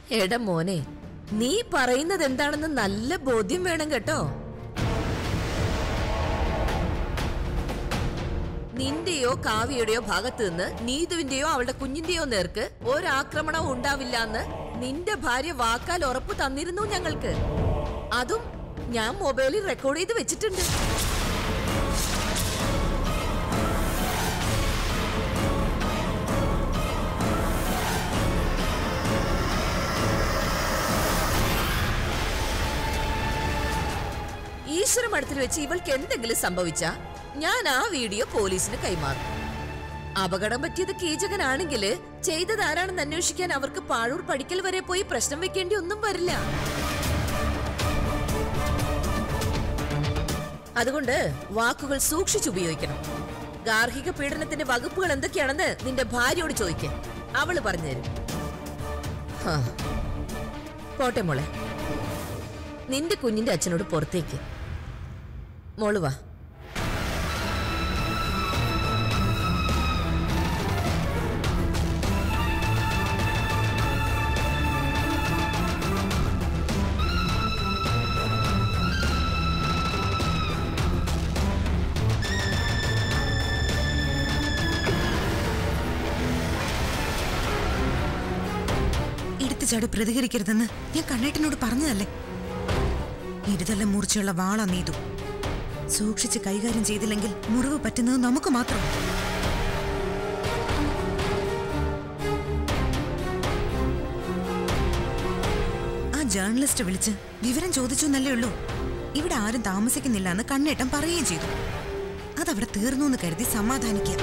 എടാ മോനെ നീ പറയുന്നത് എന്താണെന്ന് നല്ല ബോധ്യം വേണം കേട്ടോ നിന്റെയോ കാവ്യയുടെയോ ഭാഗത്ത് നിന്ന് നീതുവിന്റെയോ അവളുടെ കുഞ്ഞിന്റെയോ നേർക്ക് ഒരാക്രമണവും ഉണ്ടാവില്ല എന്ന് നിന്റെ ഭാര്യ വാക്കാൽ ഉറപ്പ് തന്നിരുന്നു ഞങ്ങൾക്ക് അതും ഞാൻ മൊബൈലിൽ റെക്കോർഡ് ചെയ്ത് വെച്ചിട്ടുണ്ട് ഈശ്വര മഠത്തിൽ വെച്ച് ഇവൾക്ക് എന്തെങ്കിലും സംഭവിച്ചാ ഞാൻ ആ വീഡിയോ പോലീസിന് കൈമാറും അപകടം പറ്റിയത് കീചകനാണെങ്കിൽ ചെയ്തത് ആരാണെന്ന് അന്വേഷിക്കാൻ അവർക്ക് പാഴൂർ പഠിക്കൽ വരെ പോയി പ്രശ്നം വെക്കേണ്ടി ഒന്നും വരില്ല അതുകൊണ്ട് വാക്കുകൾ സൂക്ഷിച്ചുപയോഗിക്കണം ഗാർഹിക പീഡനത്തിന്റെ വകുപ്പുകൾ എന്തൊക്കെയാണെന്ന് നിന്റെ ഭാര്യയോട് ചോദിക്ക അവള് പറഞ്ഞുതരും ഹാ. പോട്ടെ മോളെ നിന്റെ കുഞ്ഞിന്റെ അച്ഛനോട് പുറത്തേക്ക് മോള് വാ എടുത്തു ചാടി പ്രതികരിക്കരുതെന്ന് ഞാൻ കണ്ണേട്ടനോട് പറഞ്ഞതല്ലേ ഇരുതല്ല മൂർച്ചയുള്ള വാള നീതു സൂക്ഷിച്ച് കൈകാര്യം ചെയ്തില്ലെങ്കിൽ മുറിവ് പറ്റുന്നത് നമുക്ക് മാത്രം ആ ജേർണലിസ്റ്റ് വിളിച്ച് വിവരം ചോദിച്ചു എന്നല്ലേ ഉള്ളൂ ഇവിടെ ആരും താമസിക്കുന്നില്ല എന്ന് കണ്ണേട്ടൻ പറയുകയും ചെയ്തു അതവിടെ തീർന്നു എന്ന് കരുതി സമാധാനിക്കുക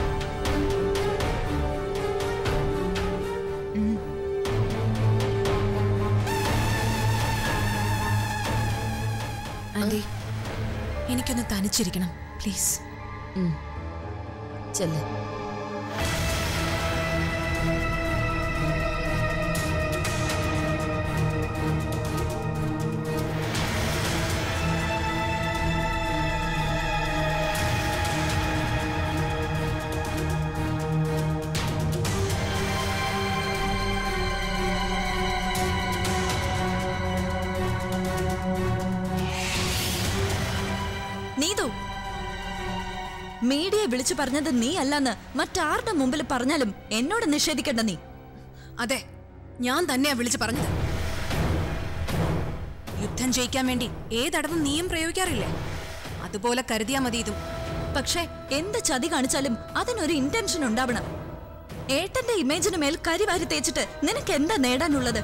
ആന്റി എനിക്കൊന്ന് തനിച്ചിരിക്കണം പ്ലീസ് ചെല്ല് നീതു മീഡിയ വിളിച്ചു പറഞ്ഞത് നീ അല്ലെന്ന് മറ്റാരുടെ മുമ്പിൽ പറഞ്ഞാലും എന്നോട് നിഷേധിക്കണ്ട നീ അതെ ഞാൻ തന്നെയാ വിളിച്ചു പറഞ്ഞത് യുദ്ധം ജയിക്കാൻ വേണ്ടി ഏതടവും നീയും പ്രയോഗിക്കാറില്ലേ അതുപോലെ കരുതിയാ മതി ഇതും പക്ഷേ എന്ത് ചതി കാണിച്ചാലും അതിനൊരു ഇന്റൻഷൻ ഉണ്ടാവണം ഏട്ടന്റെ ഇമേജിന് മേൽ കരിവാരി തേച്ചിട്ട് നിനക്ക് എന്താ നേടാനുള്ളത്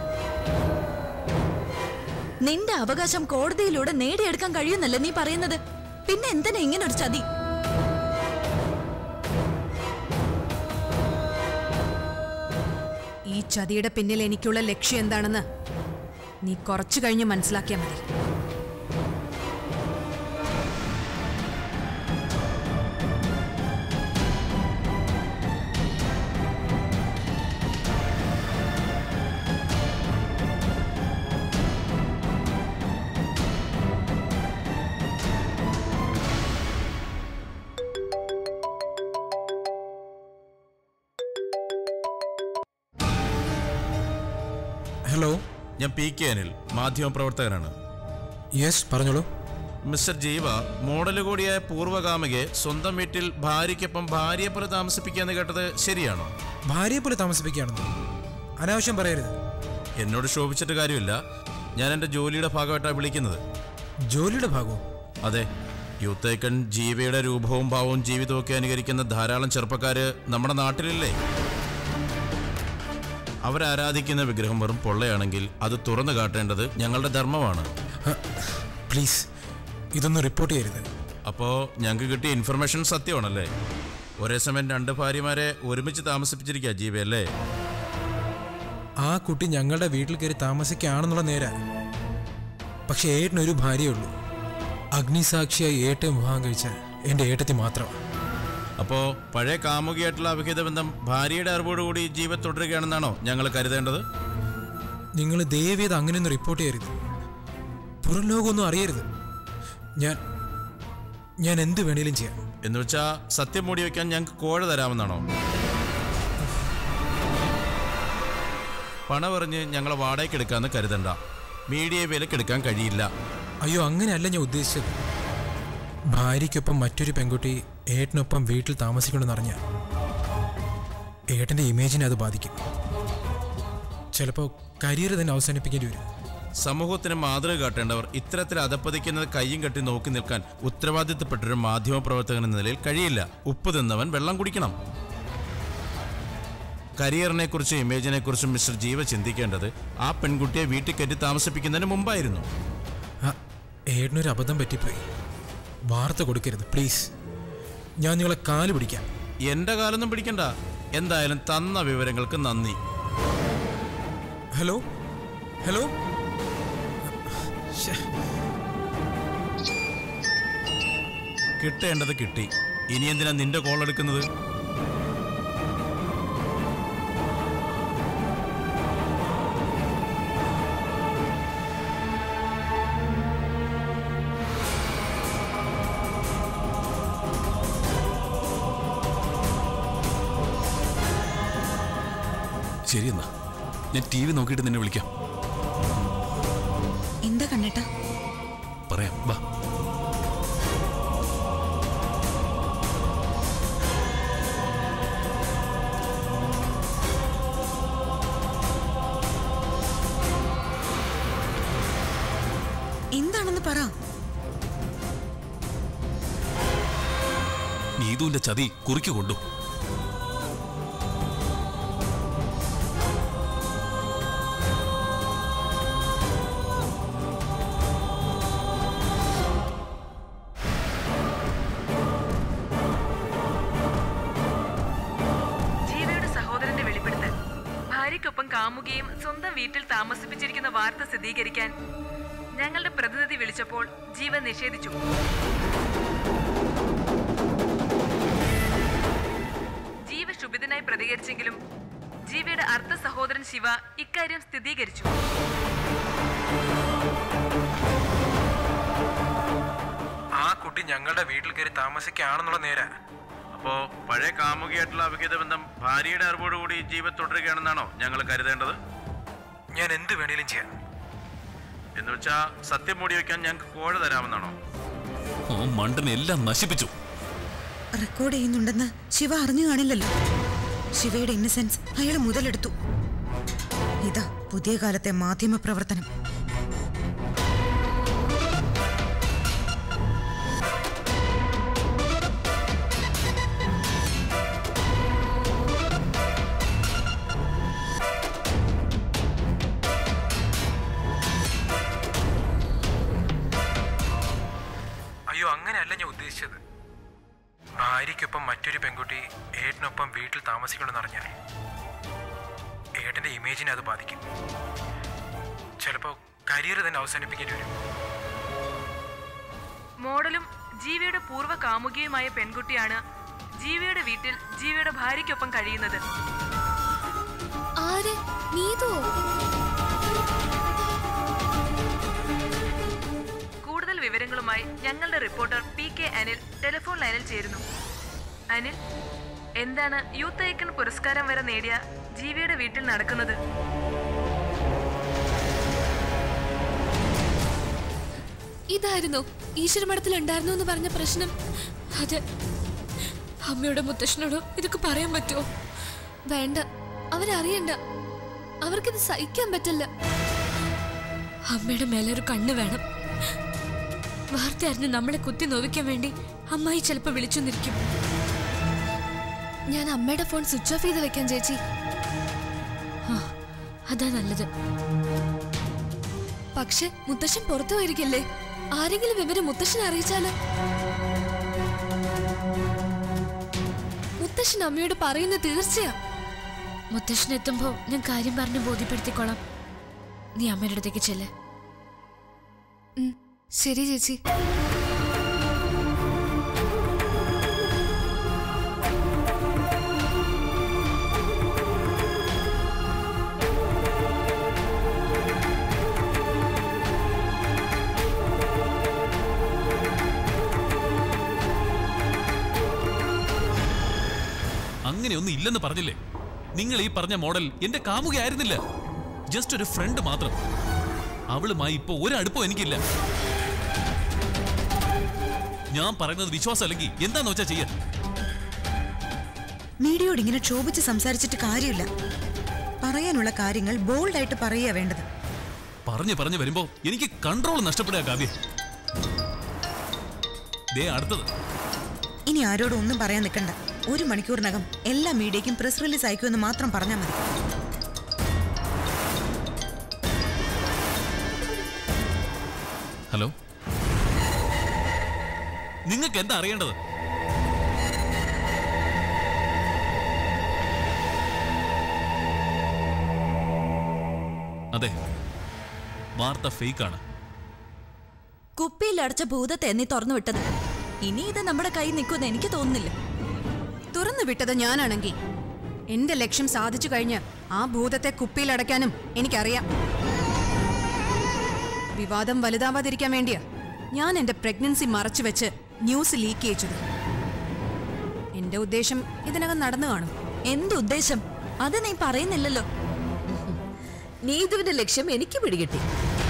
നിന്റെ അവകാശം കോടതിയിലൂടെ നേടിയെടുക്കാൻ കഴിയുന്നല്ലേ നീ പറയുന്നത് പിന്നെ എന്തിനാ ഇങ്ങനൊരു ചതി ഈ ചതിയുടെ പിന്നിൽ എനിക്കുള്ള ലക്ഷ്യം എന്താണെന്ന് നീ കുറച്ചു കഴിഞ്ഞ് മനസ്സിലാക്കിയാൽ മതി ഹലോ ഞാൻ പി കെ അനിൽ മാധ്യമപ്രവർത്തകനാണ് യെസ് പറഞ്ഞോളൂ മിസ്റ്റർ ജീവ മോഡൽ കൂടിയായ പൂർവ്വകാമികയെ സ്വന്തം വീട്ടിൽ ഭാര്യയ്ക്കൊപ്പം ഭാര്യയെ പോലെ താമസിപ്പിക്കാന്ന് കേട്ടത് ശരിയാണോ ഭാര്യയെ പോലെ താമസിപ്പിക്കുകയാണെന്ന് അനാവശ്യം പറയരുത് എന്നോട് ശോഭിച്ചിട്ട് കാര്യമില്ല ഞാൻ എൻ്റെ ജോലിയുടെ ഭാഗമായിട്ടാണ് വിളിക്കുന്നത് ജോലിയുടെ ഭാഗവും അതെ യൂത്ത് ഐക്കൺ ജീവയുടെ രൂപവും ഭാവവും ജീവിതവും ഒക്കെ അനുകരിക്കുന്ന ധാരാളം ചെറുപ്പക്കാര് നമ്മുടെ നാട്ടിലില്ലേ അവരാരാധിക്കുന്ന വിഗ്രഹം വെറും പൊള്ളയാണെങ്കിൽ അത് തുറന്നു കാട്ടേണ്ടത് ഞങ്ങളുടെ ധർമ്മമാണ് പ്ലീസ് ഇതൊന്നും റിപ്പോർട്ട് ചെയ്യരുത് അപ്പോൾ ഞങ്ങൾക്ക് കിട്ടിയ ഇൻഫർമേഷൻ സത്യമാണല്ലേ ഒരേ സമയം രണ്ട് ഭാര്യമാരെ ഒരുമിച്ച് താമസിപ്പിച്ചിരിക്കുക ജീവയല്ലേ ആ കുട്ടി ഞങ്ങളുടെ വീട്ടിൽ കയറി താമസിക്കുകയാണെന്നുള്ള നേരാ പക്ഷെ ഏട്ടനൊരു ഭാര്യയേ ഉള്ളൂ അഗ്നിസാക്ഷിയായി ഏട്ടൻ വിവാഹം കഴിച്ച എൻ്റെ ഏട്ടത്തി മാത്രമാണ് അപ്പോൾ പഴയ കാമുകിയായിട്ടുള്ള അവിഹിത ബന്ധം ഭാര്യയുടെ അറിവോടുകൂടി ജീവ തുടരുകയാണെന്നാണോ ഞങ്ങൾ കരുതേണ്ടത് നിങ്ങൾ ദയവേത് അങ്ങനെയൊന്നും റിപ്പോർട്ട് ചെയ്യരുത് പുറം ലോകമൊന്നും അറിയരുത് ഞാൻ ഞാൻ എന്ത് വേണേലും ചെയ്യാം എന്ന് വെച്ചാൽ സത്യം മൂടി വയ്ക്കാൻ ഞങ്ങൾക്ക് കോഴ തരാമെന്നാണോ പണമെറിഞ്ഞ് ഞങ്ങളെ വാടകയ്ക്കെടുക്കാന്ന് കരുതണ്ട മീഡിയയെ വിലക്കെടുക്കാൻ കഴിയില്ല അയ്യോ അങ്ങനെയല്ല ഞാൻ ഉദ്ദേശിച്ചത് ഭാര്യയ്ക്കൊപ്പം മറ്റൊരു പെൺകുട്ടി ഏട്ടനൊപ്പം വീട്ടിൽ താമസിക്കണമെന്ന് അറിഞ്ഞാൽ ഏട്ടൻ്റെ ഇമേജിനെ അത് ബാധിക്കും ചിലപ്പോൾ കരിയർ തന്നെ അവസാനിപ്പിക്കേണ്ടി വരും സമൂഹത്തിന് മാതൃക കാട്ടേണ്ടവർ ഇത്തരത്തിൽ അധപ്പതിക്കുന്നത് കയ്യും കെട്ടി നോക്കി നിൽക്കാൻ ഉത്തരവാദിത്തപ്പെട്ടൊരു മാധ്യമപ്രവർത്തകൻ എന്ന നിലയിൽ കഴിയില്ല ഉപ്പ് തിന്നവൻ വെള്ളം കുടിക്കണം കരിയറിനെ കുറിച്ചും ഇമേജിനെ കുറിച്ചും മിസ്റ്റർ ജീവ ചിന്തിക്കേണ്ടത് ആ പെൺകുട്ടിയെ വീട്ടിൽ കയറ്റി താമസിപ്പിക്കുന്നതിന് മുമ്പായിരുന്നു ആ ഏട്ടനൊരു അബദ്ധം പറ്റിപ്പോയി വാർത്ത കൊടുക്കരുത് പ്ലീസ് ഞാൻ നിങ്ങളെ കാല് പിടിക്കാം എന്റെ കാലൊന്നും പിടിക്കണ്ട എന്തായാലും തന്ന വിവരങ്ങൾക്ക് നന്ദി ഹലോ ഹലോ ശ്ശേ. കിട്ടേണ്ടത് കിട്ടി ഇനി എന്തിനാ നിന്റെ കോൾ എടുക്കുന്നത് ശരി എന്നാ ഞാൻ ടി വി നോക്കിയിട്ട് നിന്നെ വിളിക്കാം എന്താ കണ്ണേട്ടാ പറയാം വാ എന്താണെന്ന് പറ നീതുവിന്റെ ചതി കുറിക്ക് കൊണ്ടു ജീവയുടെ സഹോദരന്റെ വെളിപ്പെടുത്തൽ ഭാര്യയ്ക്കൊപ്പം കാമുകയും സ്വന്തം വീട്ടിൽ താമസിപ്പിച്ചിരിക്കുന്ന വാർത്ത സ്ഥിരീകരിക്കാൻ ഞങ്ങളുടെ പ്രതിനിധി വിളിച്ചപ്പോൾ ജീവ നിഷേധിച്ചു ജീവ ക്ഷുഭിതനായി പ്രതികരിച്ചെങ്കിലും ജീവയുടെ അർത്ഥ സഹോദരൻ ശിവ ഇക്കാര്യം സ്ഥിരീകരിച്ചു ആ കുട്ടി ഞങ്ങളുടെ വീട്ടിൽ കയറി താമസിക്കുകയാണെന്നുള്ള നേരാ അപ്പോ പഴയ കാമുകിയായിട്ടുള്ള അവിഹിത ബന്ധം ഭാര്യയുടെ അറിവോടുകൂടി ജീവൻ തുടരുകയാണെന്നാണോ ഞങ്ങൾ കരുതേണ്ടത് ഞാൻ എന്ത് വേണേലും ചെയ്യാം എന്ന് വെച്ചാ സത്യം മൂടി വയ്ക്കാൻ ഞങ്ങൾക്ക് കോഴ തരാമെന്നാണോ ഓ മണ്ടനെ എല്ലാം നശിപ്പിച്ചു റെക്കോർഡ് ചെയ്യുന്നുണ്ടെന്ന് ശിവ അറിഞ്ഞു കാണില്ലല്ലോ ശിവയുടെ ഇന്നസെൻസ് അയാൾ മുതലെടുത്തു ഇതാ പുതിയ കാലത്തെ മാധ്യമ പ്രവർത്തനം അയ്യോ അങ്ങനെയല്ല ഞാൻ ഉദ്ദേശിച്ചത് ഭാര്യയ്ക്കൊപ്പം മറ്റൊരു പെൺകുട്ടി ഏട്ടനൊപ്പം വീട്ടിൽ താമസിക്കണമെന്ന് അറിഞ്ഞാൽ ഏട്ടൻ്റെ ഇമേജിനെ അത് ബാധിക്കും ചിലപ്പോൾ കരിയർ തന്നെ അവസാനിപ്പിക്കേണ്ടി വരും മോഡലും ജീവയുടെ പൂർവ്വ കാമുകിയുമായ പെൺകുട്ടിയാണ് ജീവയുടെ വീട്ടിൽ ജീവയുടെ ഭാര്യയ്ക്കൊപ്പം കഴിയുന്നത് ആര് നീതുവോ കൂടുതൽ വിവരങ്ങളുമായി ഞങ്ങളുടെ reporter P K Anil telephone line ചേരുന്നു അനിൽ എന്താണ് യൂത്ത് ഐക്കൺ പുരസ്കാരം വരെ നേടിയ ജീവിയുടെ വീട്ടിൽ നടക്കുന്നത് ഇതായിരുന്നു ഈശ്വരമഠത്തിൽ ഉണ്ടായിരുന്നു എന്ന് പറഞ്ഞ പ്രശ്നം അതെ അമ്മയോടോ മുത്തശ്ശനോടോ ഇതൊക്കെ പറയാൻ പറ്റുമോ വേണ്ട അവരറിയണ്ട അവർക്കിത് സഹിക്കാൻ പറ്റില്ല അമ്മയുടെ മേലെ ഒരു കണ്ണ് വേണം വാർത്ത അറിഞ്ഞ് നമ്മളെ കുത്തി നോവിക്കാൻ വേണ്ടി അമ്മായി ചിലപ്പോൾ വിളിച്ചു നിൽക്കും ഞാൻ അമ്മയുടെ ഫോൺ സ്വിച്ച് ഓഫ് ചെയ്ത് വെക്കാൻ ചേച്ചി ആ, അതാ നല്ലത് പക്ഷെ മുത്തശ്ശൻ പുറത്തു പോയിരിക്കല്ലേ ആരെങ്കിലും വിവരം മുത്തശ്ശനെ അറിയിച്ചാലോ മുത്തശ്ശൻ അമ്മയോട് പറയുന്ന തീർച്ചയാ മുത്തശ്ശൻ എത്തുമ്പോ ഞാൻ കാര്യം പറഞ്ഞ് ബോധ്യപ്പെടുത്തിക്കോളാം നീ അമ്മയുടെ അടുത്തേക്ക് ചെല്ല് ഉം, ശരി ചേച്ചി അങ്ങനെയൊന്നും ഇല്ലെന്ന് പറഞ്ഞില്ലേ നിങ്ങൾ ഈ പറഞ്ഞ മോഡൽ എന്റെ കാമുകയായിരുന്നില്ല ജസ്റ്റ് ഒരു ഫ്രണ്ട് മാത്രം അവളുമായി ഇപ്പൊ ഒരടുപ്പം എനിക്കില്ല ഞാൻ പറയുന്നത് വിശ്വാസം അല്ലെങ്കിൽ എന്താന്ന് വെച്ചാ ചെയ്യാൻ മീഡിയയോട് ഇങ്ങനെ ക്ഷോഭിച്ച് സംസാരിച്ചിട്ട് കാര്യമില്ല പറയാനുള്ള കാര്യങ്ങൾ ബോൾഡായിട്ട് പറയുക വേണ്ടത് പറഞ്ഞു പറഞ്ഞു വരുമ്പോ എനിക്ക് കൺട്രോൾ നഷ്ടപ്പെടുക കാവ്യ ദേ അടുത്തത് ഇനി ആരോടും ഒന്നും പറയാൻ നിൽക്കണ്ട ഒരു മണിക്കൂറിനകം എല്ലാ മീഡിയയ്ക്കും പ്രസ് റിലീസ് അയക്കുമെന്ന് മാത്രം പറഞ്ഞാൽ മതി ഹലോ നിങ്ങൾക്ക് എന്താ അറിയേണ്ടത് അതെ വാർത്ത ഫേക്കാണ് കുപ്പിയിൽ അടച്ച ഭൂതത്തെ നീ തുറന്നു വിട്ടത് ഇനി ഇത് നമ്മുടെ കൈ നിൽക്കുമെന്ന് എനിക്ക് തോന്നുന്നില്ല തുറന്നു വിട്ടത് ഞാനാണെങ്കിൽ എന്റെ ലക്ഷ്യം സാധിച്ചു കഴിഞ്ഞ് ആ ഭൂതത്തെ കുപ്പിയിലടയ്ക്കാനും എനിക്കറിയാം വിവാദം വലുതാവാതിരിക്കാൻ വേണ്ടിയാ ഞാൻ എന്റെ പ്രഗ്നൻസി മറച്ചു വെച്ച് ന്യൂസ് ലീക്ക് ചെയ്യിച്ചത് എന്റെ ഉദ്ദേശം ഇതിനകം നടന്നു കാണും എന്തുദ്ദേശം അത് നീ പറയുന്നില്ലല്ലോ നീതുവിന്റെ ലക്ഷ്യം എനിക്ക് പിടികിട്ടി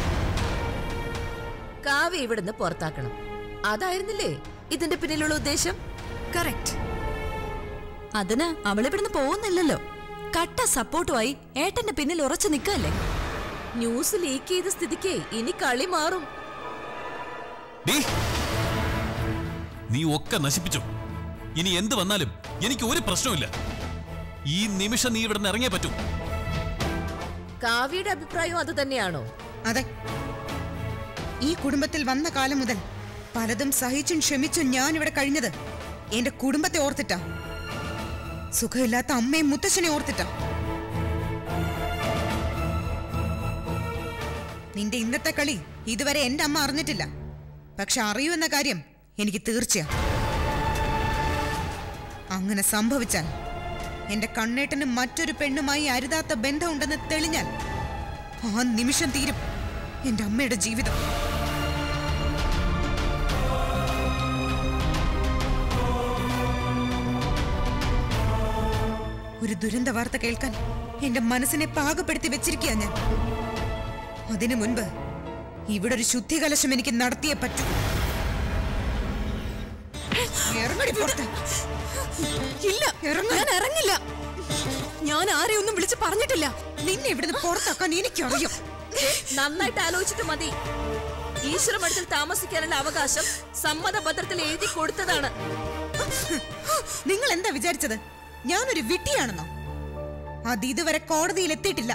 കാവ്യ ഇവിടുന്ന് പുറത്താക്കണം അതായിരുന്നില്ലേ ഇതിന്റെ പിന്നിലുള്ള ഉദ്ദേശം കറക്റ്റ് അതിന് അവളിവിടുന്ന് പോകുന്നില്ലല്ലോ കട്ട സപ്പോർട്ടുമായി ഏട്ടന്റെ പിന്നിൽ ഉറച്ചു നിൽക്കല്ലേ ന്യൂസ് ലീക്ക് ചെയ്ത സ്ഥിതിക്ക് ഇനി കളി മാറും ഡീ, നീ ഒക്കെ നശിപ്പിച്ചു ഇനി എന്ത് വന്നാലും എനിക്ക് ഒരു പ്രശ്നവുമില്ല ഈ നിമിഷം നീ ഇവിടുന്ന് ഇറങ്ങിയേ പറ്റൂ കാവ്യയുടെ അഭിപ്രായം അത് തന്നെയാണോ അതെ ഈ കുടുംബത്തിൽ വന്ന കാലം മുതൽ പലതും സഹിച്ചും ക്ഷമിച്ചും ഞാൻ ഇവിടെ കഴിഞ്ഞത് എന്റെ കുടുംബത്തെ ഓർത്തിട്ടാ സുഖമില്ലാത്ത അമ്മയും മുത്തശ്ശനെ ഓർത്തിട്ടാ നിന്റെ ഇന്നത്തെ കളി ഇതുവരെ എന്റെ അമ്മ അറിഞ്ഞിട്ടില്ല പക്ഷെ അറിയൂ എന്ന കാര്യം എനിക്ക് തീർച്ചയാ അങ്ങനെ സംഭവിച്ചാൽ എന്റെ കണ്ണേട്ടന് മറ്റൊരു പെണ്ണുമായി അരുതാത്ത ബന്ധമുണ്ടെന്ന് തെളിഞ്ഞാൽ ആ നിമിഷം തീരും എന്റെ അമ്മയുടെ ജീവിതം ഒരു ദുരന്ത വാർത്ത കേൾക്കാൻ എന്റെ മനസ്സിനെ പാകപ്പെടുത്തി വെച്ചിരിക്കുക ഞാൻ അതിനു മുൻപ് ഇവിടെ ഒരു ശുദ്ധികലശം എനിക്ക് നടത്തിയേ പറ്റൂ ഇറങ്ങടി പുറത്ത്. ഇല്ല ഇറങ്ങ്. ഞാൻ ഇറങ്ങില്ല ഞാൻ ആരെയൊന്നും വിളിച്ച് പറഞ്ഞിട്ടില്ല നിന്നെ ഇവിടുന്ന് പുറത്താക്കാൻ എനിക്കറിയാം നന്നായിട്ട് ആലോചിച്ചിട്ട് മതി ഈശ്വരമഠത്തിൽ താമസിക്കാനുള്ള അവകാശം സമ്മതപത്രത്തിൽ എഴുതി കൊടുത്തതാണ് നിങ്ങൾ എന്താ വിചാരിച്ചത് ഞാനൊരു വിട്ടിയാണെന്നോ അത് ഇതുവരെ കോടതിയിൽ എത്തിയിട്ടില്ല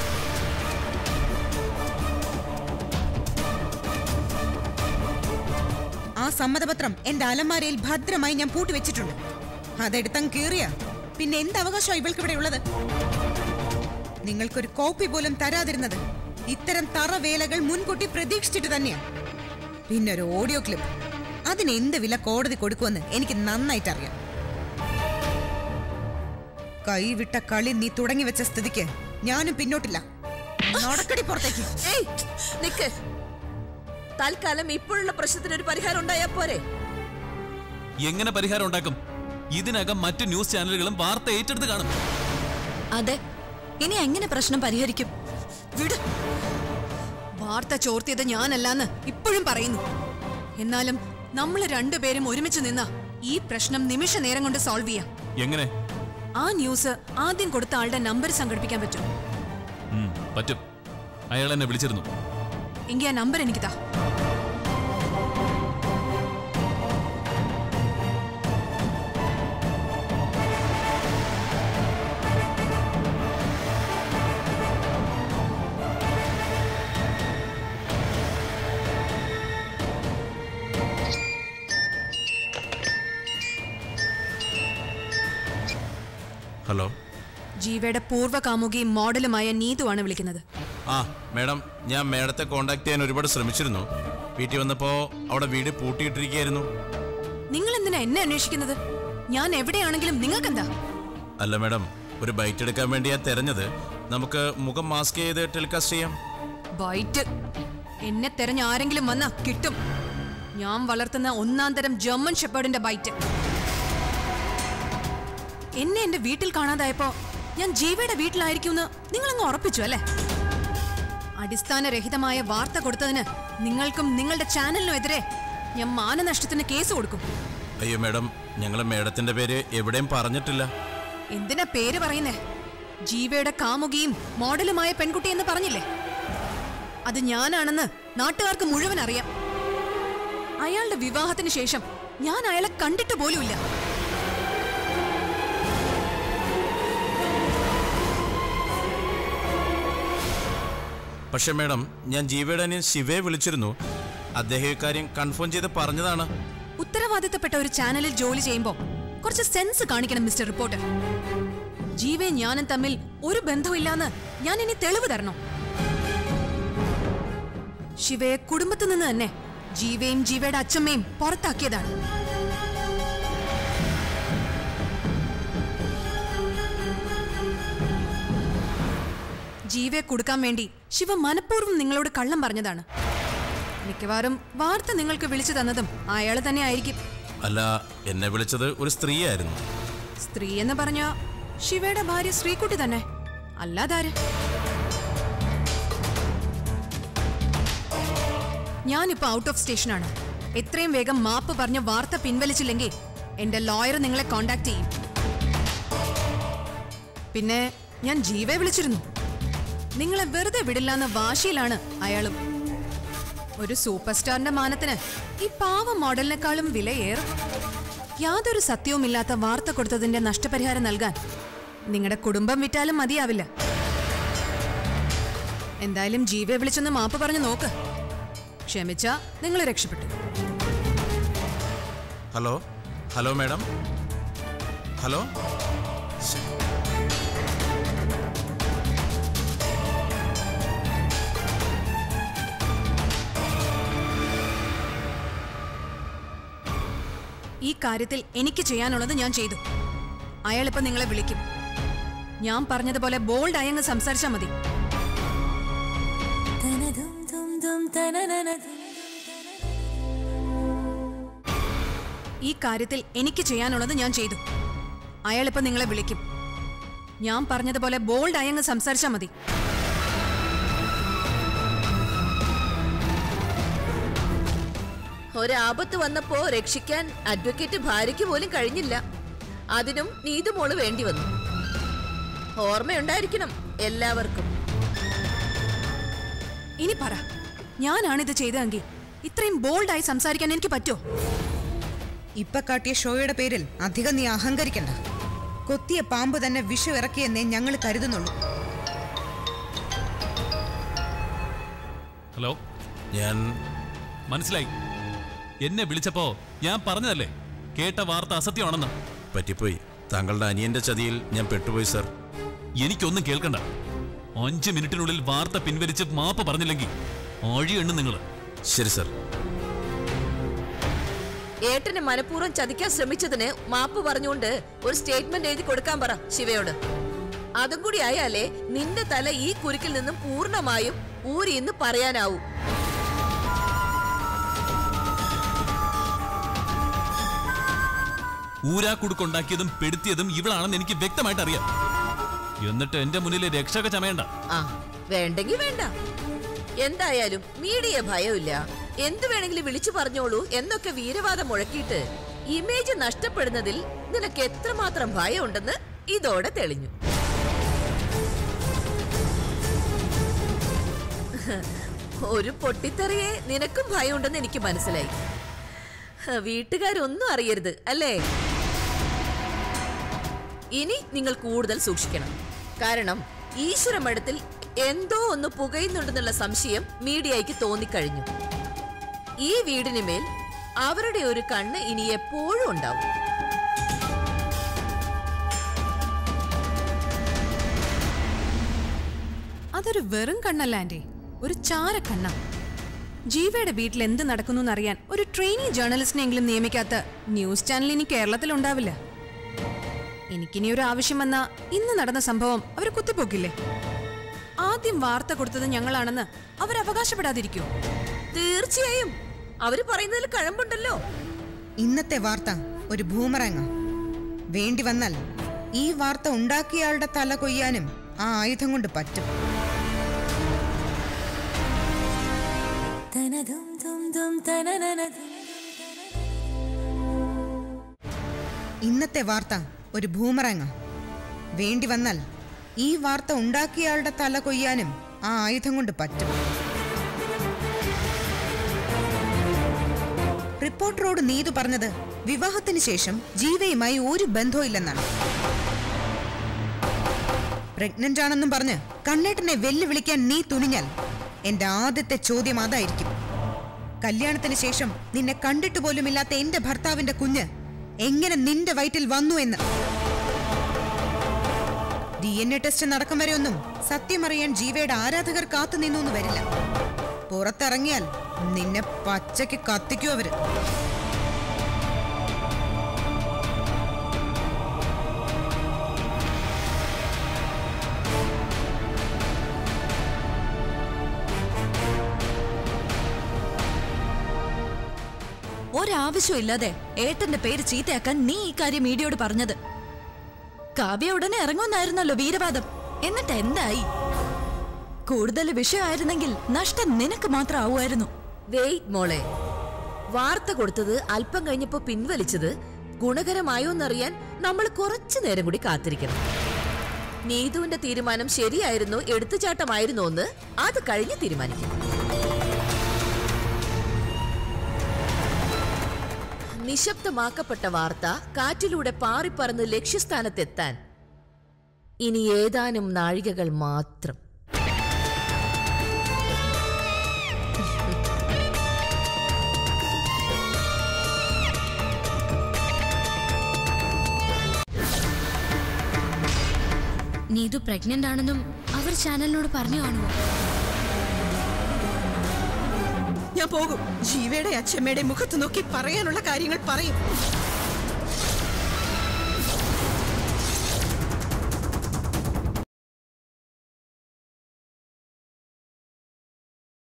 ആ സമ്മതപത്രം എന്റെ അലമാരയിൽ ഭദ്രമായി ഞാൻ പൂട്ടിവെച്ചിട്ടുണ്ട് അതെടുത്തം കീറിയ പിന്നെ എന്ത് അവകാശം ഇവൾക്ക് ഇവിടെ ഉള്ളത് നിങ്ങൾക്കൊരു കോപ്പി പോലും തരാതിരുന്നത് ഇത്തരം തറവേലകൾ മുൻകൂട്ടി പ്രതീക്ഷിച്ചിട്ട് തന്നെയാ പിന്നെ ഒരു ഓഡിയോ ക്ലിപ്പ് അതിന് എന്ത് വില കോടതി കൊടുക്കുമെന്ന് എനിക്ക് നന്നായിട്ട് അറിയാം കൈവിട്ട കളി നീ തുടങ്ങി വെച്ച സ്ഥിതിക്ക് ഞാനും പിന്നോട്ടില്ല നടക്കടി പുറത്തേക്ക് ഏയ് നിക്ക് തൽക്കാലം ഇപ്പോഴുള്ള പ്രശ്നത്തിന് ഒരു പരിഹാരം ഉണ്ടായാ പോരെ എങ്ങനെ പരിഹാരം ഉണ്ടാക്കും ഇതിനകം മറ്റു ന്യൂസ് ചാനലുകളും വാർത്ത ഏറ്റെടുത്ത് കാണും അതെ ഇനി എങ്ങനെ പ്രശ്നം പരിഹരിക്കും വിട് വാർത്ത ചോർത്തിയത് ഞാനല്ലാന്ന് ഇപ്പോഴും പറയുന്നു എന്നാലും നമ്മൾ രണ്ടുപേരും ഒരുമിച്ച് നിന്ന ഈ പ്രശ്നം നിമിഷ നേരം കൊണ്ട് സോൾവ് ചെയ്യാം എങ്ങനെ ആ ന്യൂസ് ആദ്യം കൊടുത്ത ആളുടെ നമ്പർ സംഘടിപ്പിക്കാൻ പറ്റും ഉം, പറ്റും അയാൾ എന്നെ വിളിച്ചിരുന്നു എങ്കിൽ ആ നമ്പർ എനിക്ക് താ ഹലോ ജീവയുടെ പൂർവ്വ കാമുകിയും മോഡലുമായ നീതുവാണ് വിളിക്കുന്നത് ആ മേഡം ഞാൻ മേഡത്തെ കോണ്ടാക്ട് ചെയ്യാൻ ഒരുപാട് ശ്രമിച്ചിരുന്നു വീട്ടിൽ വന്നപ്പോൾ അവിടെ വീട് പൂട്ടിയിട്ടിരിക്കുകയായിരുന്നു നിങ്ങൾ എന്തിനാ എന്നെ അന്വേഷിക്കുന്നത് ഞാൻ എവിടെയാണെങ്കിലും നിങ്ങൾക്കെന്താ അല്ല മേഡം ഒരു ബൈറ്റ് എടുക്കാൻ വേണ്ടിയാ തെരഞ്ഞത് നമുക്ക് മുഖം മാസ്ക് ചെയ്ത് ടെലികാസ്റ്റ് ചെയ്യാം ബൈറ്റ് എന്നെ തെരഞ്ഞ ആരെങ്കിലും വന്നാ കിട്ടും ഞാൻ വളർത്തുന്ന ഒന്നാം തരം ജർമ്മൻ ഷെപ്പേർഡിന്റെ ബൈറ്റ് എന്നെ എന്റെ വീട്ടിൽ കാണാതായപ്പോ ഞാൻ ജീവയുടെ വീട്ടിലായിരിക്കുമെന്ന് നിങ്ങളങ്ങ് ഉറപ്പിച്ചു അല്ലേ അടിസ്ഥാനരഹിതമായ വാർത്ത കൊടുത്തതിന് നിങ്ങൾക്കും നിങ്ങളുടെ ചാനലിനും എതിരെ ഞാൻ മാനനഷ്ടത്തിന് കേസ് കൊടുക്കും അയ്യോ മേഡം ഞങ്ങൾ മേഡത്തിന്റെ പേര് എവിടെയും പറഞ്ഞിട്ടില്ല എന്തിനാ പേര് പറയുന്നേ ജീവയുടെ കാമുകിയും മോഡലുമായ പെൺകുട്ടി എന്ന് പറഞ്ഞില്ലേ അത് ഞാനാണെന്ന് നാട്ടുകാർക്ക് മുഴുവൻ അറിയാം അയാളുടെ വിവാഹത്തിന് ശേഷം ഞാൻ അയാളെ കണ്ടിട്ട് പോലുമില്ല പക്ഷെ മേഡം ഞാൻ ജീവയുടെ അനിയൻ ശിവയെ വിളിച്ചിരുന്നു അദ്ദേഹം ഇക്കാര്യം കൺഫേം ചെയ്ത് പറഞ്ഞതാണ് ഉത്തരവാദിത്തപ്പെട്ട ഒരു ചാനലിൽ ജോലി ചെയ്യുമ്പോൾ കുറച്ച് സെൻസ് കാണിക്കണം മിസ്റ്റർ റിപ്പോർട്ടർ ജീവയും ഞാനും തമ്മിൽ ഒരു ബന്ധമില്ലാന്ന് ഞാൻ ഇനി തെളിവ് തരണോ ശിവയെ കുടുംബത്തിൽ നിന്ന് തന്നെ ജീവയും ജീവയുടെ അച്ഛമ്മയും പുറത്താക്കിയതാണ് ജീവയെ കൊടുക്കാൻ വേണ്ടി ശിവ മനഃപൂർവ്വം നിങ്ങളോട് കള്ളം പറഞ്ഞതാണ് മിക്കവാറും വാർത്ത നിങ്ങൾക്ക് വിളിച്ചു തന്നതും അയാൾ തന്നെ ആയിരിക്കും അല്ല എന്നെ വിളിച്ചത് ഒരു സ്ത്രീയായിരുന്നു സ്ത്രീ എന്ന് പറഞ്ഞ ശിവയുടെ ഭാര്യ ശ്രീകുട്ടി തന്നെ അല്ലാതാര് ഞാനിപ്പോ ഔട്ട് ഓഫ് സ്റ്റേഷനാണ് എത്രയും വേഗം മാപ്പ് പറഞ്ഞ വാർത്ത പിൻവലിച്ചില്ലെങ്കിൽ എന്റെ ലോയർ നിങ്ങളെ കോണ്ടാക്ട് ചെയ്യും പിന്നെ ഞാൻ ജീവയെ വിളിച്ചിരുന്നു നിങ്ങളെ വെറുതെ വിടില്ലാന്ന വാശിയിലാണ് അയാളും ഒരു സൂപ്പർ സ്റ്റാറിന്റെ മാനത്തിന് ഈ പാവ മോഡലിനേക്കാളും വിലയേറും യാതൊരു സത്യവുമില്ലാത്ത വാർത്ത കൊടുത്തതിന്റെ നഷ്ടപരിഹാരം നൽകാൻ നിങ്ങളുടെ കുടുംബം വിറ്റാലും മതിയാവില്ല എന്തായാലും ജീവയെ വിളിച്ചൊന്ന് മാപ്പ് പറഞ്ഞു നോക്ക് ക്ഷമിച്ച നിങ്ങൾ രക്ഷപ്പെട്ടു ഹലോ ഹലോ മേഡം ഹലോ ഈ കാര്യത്തിൽ എനിക്ക് ചെയ്യാനുള്ളത് ഞാൻ ചെയ്തു അയാളിപ്പോ നിങ്ങളെ വിളിക്കും ഞാൻ പറഞ്ഞതുപോലെ ബോൾഡ് ആയങ്ങ് സംസാരിച്ചാൽ മതി ഈ കാര്യത്തിൽ എനിക്ക് ചെയ്യാനുള്ളത് ഞാൻ ചെയ്തു അയാളിപ്പോ നിങ്ങളെ വിളിക്കും ഞാൻ പറഞ്ഞതുപോലെ ബോൾഡ് ആയങ്ങ് സംസാരിച്ചാൽ മതി ഒരാപത്ത് വന്നപ്പോ രക്ഷിക്കാൻ അഡ്വക്കേറ്റ് ഭാര്യയ്ക്ക് പോലും കഴിഞ്ഞില്ല അതിനും നീതുമോള് വേണ്ടി വന്നു ഓർമ്മയുണ്ടായിരിക്കണം എല്ലാവർക്കും ഇനി പറ ഞാനാണിത് ചെയ്തതെങ്കിൽ ഇത്രയും ബോൾഡായി സംസാരിക്കാൻ എനിക്ക് പറ്റുമോ ഇപ്പൊ കാട്ടിയ ഷോയുടെ പേരിൽ അധികം നീ അഹങ്കരിക്കണ്ട കൊത്തിയ പാമ്പ് തന്നെ വിഷം ഇറക്കിയെന്നേ ഞങ്ങൾ കരുതുന്നുള്ളൂ ഹലോ ഞാൻ മനസ്സിലായി എന്നെ വിളിച്ചപ്പോ ഞാൻ പറഞ്ഞതല്ലേ കേട്ട വാർത്ത അസത്യമാണെന്ന് പറ്റിപ്പോയി താങ്കളുടെ അനിയന്റെ ചതിയിൽ ഞാൻ പെട്ടുപോയി സർ എനിക്കൊന്നും കേൾക്കണ്ട അഞ്ച് മിനിറ്റിനുള്ളിൽ വാർത്ത പിൻവലിച്ച് മാപ്പ് പറഞ്ഞില്ലെങ്കിൽ ആഴിയെണ്ണു നിങ്ങൾ ശരി സർ ഏട്ടനെ മനഃപൂർവ്വം ചതിക്കാൻ ശ്രമിച്ചതിന് മാപ്പ് പറഞ്ഞുകൊണ്ട് ഒരു സ്റ്റേറ്റ്മെന്റ് എഴുതി കൊടുക്കാൻ പറ ശിവയോട് അതും കൂടി ആയാലേ നിന്റെ തല ഈ കുരുക്കിൽ നിന്നും പൂർണ്ണമായും ഊരി എന്ന് പറയാനാവൂ ഊരാക്കുടുക്കുണ്ടാക്കിയതും പെടുത്തിയതും ഇവളാണെന്ന് എനിക്ക് വ്യക്തമായിട്ട് അറിയാം എന്നിട്ട് എന്റെ മുന്നിൽ രക്ഷക ചമയണ്ട ആ വേണ്ടെങ്കി വേണ്ട എന്തായാലും മീഡിയ ഭയമില്ല എന്ത് വേണമെങ്കിലും വിളിച്ചു പറഞ്ഞോളൂ എന്നൊക്കെ വീരവാദം മുഴക്കിയിട്ട് ഇമേജ് നഷ്ടപ്പെടുന്നതിൽ നിനക്ക് എത്രമാത്രം ഭയമുണ്ടെന്ന് ഇതോടെ തെളിഞ്ഞു ഒരു പൊട്ടിത്തെറിയെ നിനക്കും ഭയമുണ്ടെന്ന് എനിക്ക് മനസ്സിലായി ഹ, വീട്ടുകാരൊന്നും അറിയരുത് അല്ലേ ഇനി നിങ്ങൾ കൂടുതൽ സൂക്ഷിക്കണം കാരണം ഈശ്വരമഠത്തിൽ എന്തോ ഒന്ന് പുകയുന്നുണ്ടെന്നുള്ള സംശയം മീഡിയയ്ക്ക് തോന്നിക്കഴിഞ്ഞു ഈ വീടിന് മേൽ അവരുടെ ഒരു കണ്ണ് ഇനി എപ്പോഴും ഉണ്ടാവും അതൊരു വെറും കണ്ണല്ല ആന്റി ഒരു ചാരക്കണ്ണ ജീവയുടെ വീട്ടിൽ എന്ത് നടക്കുന്നു എന്നറിയാൻ ഒരു ട്രെയിനി ജേർണലിസ്റ്റിനെങ്കിലും നിയമിക്കാത്ത ന്യൂസ് ചാനൽ ഇനി കേരളത്തിൽ ഉണ്ടാവില്ല എനിക്കിനി ഒരു ആവശ്യം വന്ന ഇന്ന് നടന്ന സംഭവം അവർ കുത്തിപ്പോക്കില്ലേ ആദ്യം വാർത്ത കൊടുത്തത് ഞങ്ങളാണെന്ന് അവർ അവകാശപ്പെടാതിരിക്കൂ തീർച്ചയായും അവര് പറയുന്നതിൽ കഴമ്പുണ്ടല്ലോ ഇന്നത്തെ വാർത്ത ഒരു ഭൂമറങ്ങ വേണ്ടി വന്നാൽ ഈ വാർത്ത ഉണ്ടാക്കിയയാളുടെ തല കൊയ്യാനും ആ ആയുധം കൊണ്ട് പറ്റും ഇന്നത്തെ വാർത്ത ഒരു ഭൂമറാങ്ങ വേണ്ടി വന്നാൽ ഈ വാർത്ത ഉണ്ടാക്കിയയാളുടെ തല കൊയ്യാനും ആ ആയുധം കൊണ്ട് പറ്റും റിപ്പോർട്ടറോട് നീതു പറഞ്ഞത് വിവാഹത്തിന് ശേഷം ജീവയുമായി ഒരു ബന്ധവും ഇല്ലെന്നാണ് പ്രഗ്നന്റ് ആണെന്നും പറഞ്ഞ് കണ്ണേട്ടനെ വെല്ലുവിളിക്കാൻ നീ തുനിഞ്ഞാൽ എന്റെ ആദ്യത്തെ ചോദ്യം അതായിരിക്കും കല്യാണത്തിന് ശേഷം നിന്നെ കണ്ടിട്ട് പോലുമില്ലാത്ത എന്റെ ഭർത്താവിന്റെ കുഞ്ഞ് എങ്ങനെ നിന്റെ വയറ്റിൽ വന്നു എന്ന് ഡി എൻ എ ടെസ്റ്റ് നടക്കും വരെ ഒന്നും സത്യമറിയാൻ ജീവയുടെ ആരാധകർ കാത്തു നിന്നു വരില്ല പുറത്തിറങ്ങിയാൽ നിന്നെ പച്ചയ്ക്ക് കത്തിക്കൂ അവര് ഒരാവശ്യമില്ലാതെ ഏട്ടന്റെ പേര് ചീത്തയാക്കാൻ നീ ഈ കാര്യം മീഡിയയോട് പറഞ്ഞത് കാവ്യ ഉടനെ ഇറങ്ങുമെന്നായിരുന്നല്ലോ വീരവാദം എന്നിട്ട് എന്തായി കൂടുതൽ വിഷയമായിരുന്നെങ്കിൽ നഷ്ടം നിനക്ക് മാത്രം ആവുമായിരുന്നു വെയിറ്റ് മോളെ വാർത്ത കൊടുത്തത് അല്പം കഴിഞ്ഞപ്പോ പിൻവലിച്ചത് ഗുണകരമായോന്നറിയാൻ നമ്മൾ കുറച്ചു നേരം കൂടി കാത്തിരിക്കണം നീതുവിന്റെ തീരുമാനം ശരിയായിരുന്നോ എടുത്തുചാട്ടമായിരുന്നോ എന്ന് അത് കഴിഞ്ഞ് തീരുമാനിക്കും നിശബ്ദമാക്കപ്പെട്ട വാർത്ത കാറ്റിലൂടെ പാറിപ്പറന്ന് ലക്ഷ്യസ്ഥാനത്തെത്താൻ ഇനി ഏതാനും നാഴികകൾ മാത്രം നീതു പ്രഗ്നന്റ് ആണെന്നും അവർ ചാനലിനോട് പറഞ്ഞു കാണുമോ ഞാൻ പോകും ജീവയുടെ അച്ഛമ്മയുടെ മുഖത്ത് നോക്കി പറയാനുള്ള കാര്യങ്ങൾ പറയും